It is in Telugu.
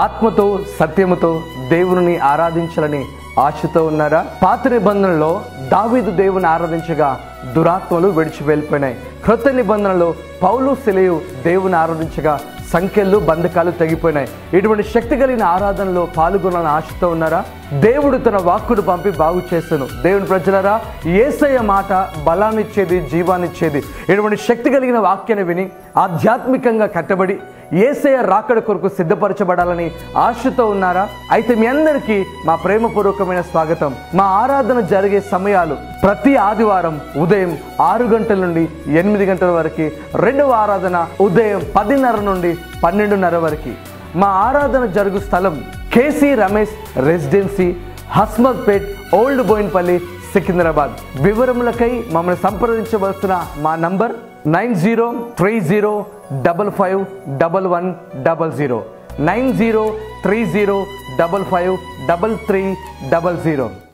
ఆత్మతో సత్యముతో దేవుని ఆరాధించాలని ఆశతో ఉన్నారా పాత నిబంధనలో దావీదు దేవుని ఆరాధించగా దురాత్మలు విడిచి వెళ్ళిపోయినాయి క్రొత్త నిబంధనలో పౌలు సెలయు దేవుని ఆరాధించగా సంఖ్యలు బంధకాలు తెగిపోయినాయి ఇటువంటి శక్తి కలిగిన ఆరాధనలో పాల్గొనాలని ఆశతో ఉన్నారా దేవుడు తన వాక్కును పంపి బాగు చేస్తాను దేవుని ప్రజలరా ఏసయ్య మాట బలాన్నిచ్చేది జీవాన్నిచ్చేది ఇటువంటి శక్తి కలిగిన వాక్యాన్ని విని ఆధ్యాత్మికంగా కట్టబడి ఏసయ్య రాకడ కొరకు సిద్ధపరచబడాలని ఆశతో ఉన్నారా అయితే మీ అందరికీ మా ప్రేమపూర్వకమైన స్వాగతం మా ఆరాధన జరిగే సమయాలు ప్రతి ఆదివారం ఉదయం ఆరు గంటల నుండి ఎనిమిది గంటల వరకు రెండవ ఆరాధన ఉదయం పదిన్నర నుండి పన్నెండున్నర వరకు మా ఆరాధన జరుగు స్థలం KC Ramesh residency Hasmathpet old Bowenpally Secunderabad వివరములకై మమ్మల్ని సంప్రదించవలసిన మా number nine zero three zero double five double one double zero nine zero three zero double five double three double zero